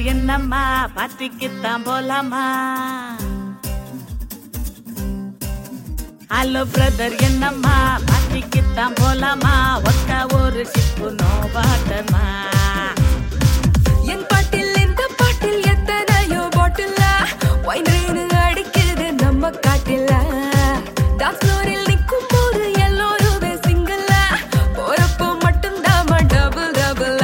என்னம்மா பார்ட்டிக்குத்தான் போலாமா hello brother என்னம்மா பார்ட்டிக்குத்தான் போலாமா ஒத்த ஒரு சிப்பு நோ வாட்டமா என் பாட்டில் இந்த பாட்டில் எத்தனையோ பாட்டில் ஒயின் ரெயின் அடிக்குது நம்ம காட்டில் டான்ஸ் ஃப்ளோரில் நிற்கும் போது எல்லோருமே சிங்கிள் போறப்போ மட்டும்தான் டபுள் டபுள்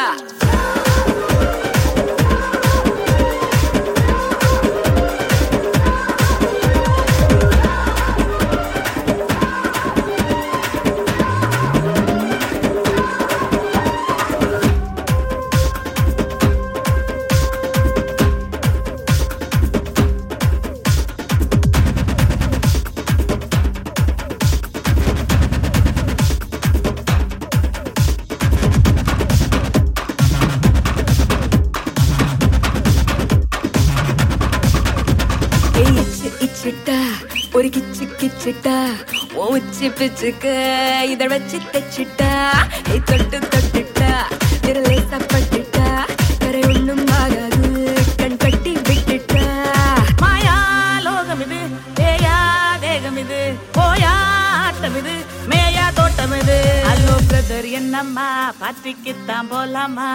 இச்சு இச்சிட்டா ஒரு கிச்சு கிச்சிட்டா ஓ உச்சி பிச்சுக்கு இத வச்சு தச்சிட்டா ஏய் தொட்டு தொட்டுட்டா விரலை சப்பட்டுட்டா கரை ஒண்ணும் ஆகாது கண் கட்டி விட்டுட்டா மாயா லோகம் இது தேயா தேகம் இது போயா ஆட்டம் இது மேயா தோட்டம் இது ஹலோ பிரதர் என்னம்மா பார்ட்டிக்குத்தான் போலாமா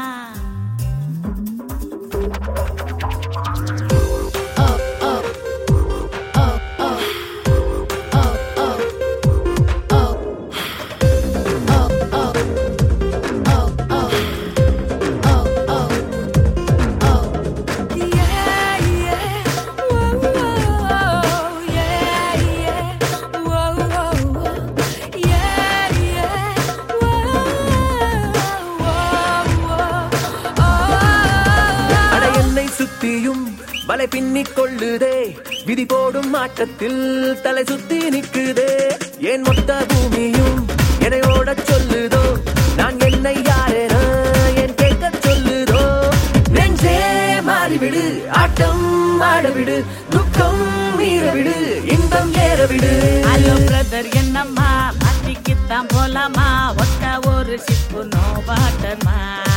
Yeah, yeah. Whoa, whoa. Yeah, yeah. Whoa, whoa, whoa. Yeah, yeah. Whoa, whoa, whoa. அட என்னை சுத்தியும் வலை பின்னிக் கொள்ளுதே விதி போடும் ஆட்டத்தில் தலை சுத்தி நிக்குதே ஏன் மொத்த பூமியும் என்னை ஓடச் சொல்லுதோ நான் என்னை யாரென என் கேட்க சொல்லுதோ நெஞ்சே மாறிவிடு ஆட்டம் ஆடவிடு துக்கம் மீறவிடு இன்பம் ஏறவிடு ஹலோ பிரதர் என்னம்மா பார்ட்டிக்குத்தான் போலாமா ஒத்த ஒரு சிப்பு நோ வாட்டமா